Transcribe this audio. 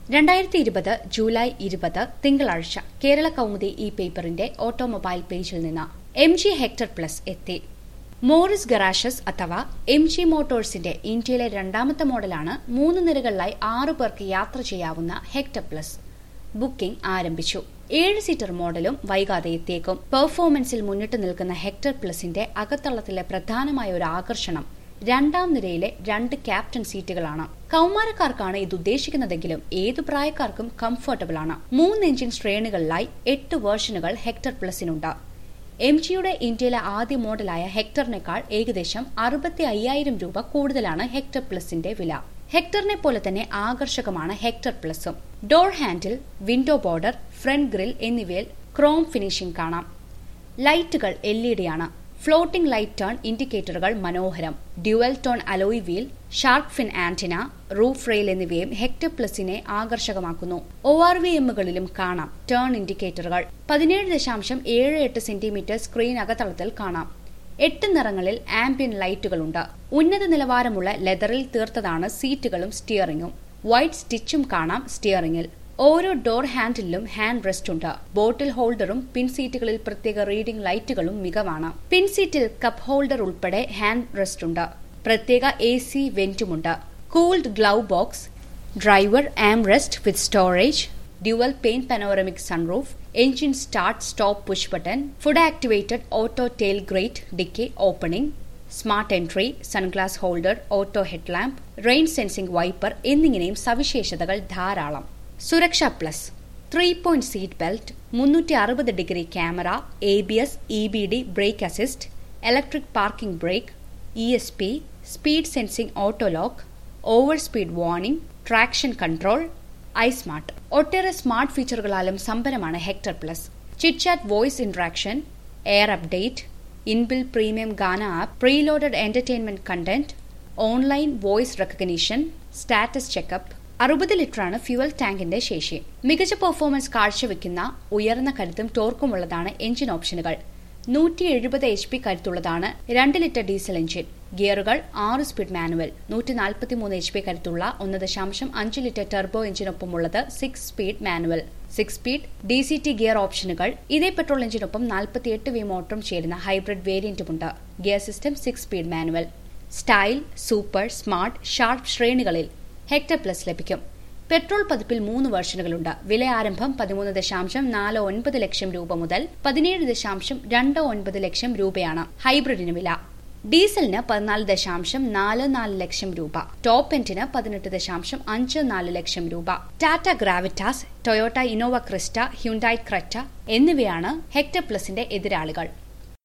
രണ്ടായിരത്തി ഇരുപത് ജൂലൈ ഇരുപത് തിങ്കളാഴ്ച കേരള കൗമുദി ഈ പേപ്പറിന്റെ ഓട്ടോമൊബൈൽ പേജിൽ നിന്ന് എം ജി ഹെക്ടർ പ്ലസ് എത്തി മോറിസ് ഗറാഷസ് അഥവാ എം ജി മോട്ടോഴ്സിന്റെ ഇന്ത്യയിലെ രണ്ടാമത്തെ മോഡലാണ് മൂന്ന് നിരകളിലായി ആറു പേർക്ക് യാത്ര ചെയ്യാവുന്ന ഹെക്ടർ പ്ലസ് ബുക്കിംഗ് ആരംഭിച്ചു ഏഴ് സീറ്റർ മോഡലും വൈകാതെ എത്തിയേക്കും പെർഫോമൻസിൽ മുന്നിട്ട് നിൽക്കുന്ന ഹെക്ടർ പ്ലസിന്റെ അകത്തളത്തിലെ പ്രധാനമായ ഒരു ആകർഷണം രണ്ടാം നിരയിലെ രണ്ട് ക്യാപ്റ്റൻ സീറ്റുകളാണ് കൗമാരക്കാർക്കാണ് ഇത് ഉദ്ദേശിക്കുന്നതെങ്കിലും ഏതു പ്രായക്കാർക്കും കംഫർട്ടബിൾ ആണ് മൂന്ന് എഞ്ചിൻ ശ്രേണികളിലായി എട്ട് വേർഷനുകൾ ഹെക്ടർ പ്ലസിനുണ്ട് എം ജിയുടെ ഇന്ത്യയിലെ ആദ്യ മോഡലായ ഹെക്ടറിനേക്കാൾ ഏകദേശം അറുപത്തി അയ്യായിരം രൂപ കൂടുതലാണ് ഹെക്ടർ പ്ലസിന്റെ വില ഹെക്ടറിനെ പോലെ തന്നെ ആകർഷകമാണ് ഹെക്ടർ പ്ലസും door handle window border front grille എന്നിവയിൽ ക്രോം ഫിനിഷിംഗ് കാണാം ലൈറ്റുകൾ എൽ ഇ ഡി ആണ് ഫ്ലോട്ടിംഗ് ലൈറ്റ് ടേൺ ഇൻഡിക്കേറ്ററുകൾ മനോഹരം dual tone alloy wheel shark fin antenna roof rail എന്നിവയും ഹെക്ടർ പ്ലസിനെ ആകർഷകമാക്കുന്നു ഒ ആർ വി എമ്മുകളിലും കാണാം ടേൺ ഇൻഡിക്കേറ്ററുകൾ പതിനേഴ് ദശാംശം ഏഴ് എട്ട് സെന്റിമീറ്റർ സ്ക്രീൻ അകത്തളത്തിൽ കാണാം എട്ട് നിറങ്ങളിൽ ആംബിയൻ ലൈറ്റുകളുണ്ട് ഉന്നത നിലവാരമുള്ള ലെതറിൽ തീർത്തതാണ് സീറ്റുകളും സ്റ്റിയറിംഗും വൈറ്റ് സ്റ്റിച്ചും കാണാം സ്റ്റിയറിംഗിൽ ഓരോ ഡോർ ഹാൻഡിലും ഹാൻഡ് റെസ്റ്റ് ഉണ്ട് ബോട്ടിൽ ഹോൾഡറും പിൻ സീറ്റുകളിൽ പ്രത്യേക റീഡിംഗ് ലൈറ്റുകളും മികവാണ് പിൻ സീറ്റിൽ കപ്പ് ഹോൾഡർ ഉൾപ്പെടെ ഹാൻഡ് റെസ്റ്റ് ഉണ്ട് പ്രത്യേക എ സി വെന്റുമുണ്ട് cooled glove box driver arm rest with storage dual pane panoramic sunroof engine start stop push button foot activated auto tail gate dicky opening smart entry sunglass holder auto headlamp rain sensing wiper എന്നിങ്ങനെയും സവിശേഷതകൾ ധാരാളം സുരക്ഷ plus three point seat belt മുന്നൂറ്റി അറുപത് degree camera A B S E B D brake assist electric parking brake E S P speed sensing auto lock over speed warning traction control iSmart ഒട്ടേറെ smart ഫീച്ചറുകളാലും സമ്പന്നമാണ് Hector plus chitchat voice interaction air update inbuilt premium Gaana app preloaded entertainment content online voice recognition status checkup അറുപത് ലിറ്ററാണ് fuel ടാങ്കിന്റെ ശേഷി മികച്ച performance കാഴ്ചവെക്കുന്ന ഉയർന്ന കരുത്തും ടോർക്കുമുള്ളതാണ് എഞ്ചിൻ ഓപ്ഷനുകൾ നൂറ്റി എഴുപത് എച്ച് പി കരുത്തുള്ളതാണ് രണ്ട് ലിറ്റർ ഡീസൽ എഞ്ചിൻ ഗിയറുകൾ ആറ് സ്പീഡ് മാനുവൽ നൂറ്റി നാൽപ്പത്തിമൂന്ന് എച്ച് പി കരുത്തുള്ള ഒന്ന് ദശാംശം അഞ്ച് ലിറ്റർ ടെർബോ എഞ്ചിനൊപ്പമുള്ളത് six speed manual six speed D C T gear options ഇതേ പെട്രോൾ എഞ്ചിനൊപ്പം നാൽപ്പത്തിയെട്ട് വി മോട്ടറും ചേരുന്ന ഹൈബ്രിഡ് വേരിയന്റുമുണ്ട് gear system six speed manual style super smart sharp ശ്രേണികളിൽ ഹെക്ടർ പ്ലസ് ലഭിക്കും പെട്രോൾ പതിപ്പിൽ മൂന്ന് വെർഷനുകളുണ്ട് വില ആരംഭം പതിമൂന്ന് ദശാംശം നാല് ഒൻപത് ലക്ഷം രൂപ മുതൽ പതിനേഴ് ദശാംശം രണ്ട് ഒൻപത് ലക്ഷം രൂപയാണ് ഹൈബ്രിഡിന് വില ഡീസലിന് പതിനാല് ദശാംശം നാല് നാല് ലക്ഷം രൂപ ടോപ്പ് എൻഡിന് പതിനെട്ട് ദശാംശം അഞ്ച് നാല് ലക്ഷം രൂപ Tata Gravitas Toyota Innova Crysta Hyundai Creta എന്നിവയാണ് ഹെക്ടർ പ്ലസിന്റെ എതിരാളികൾ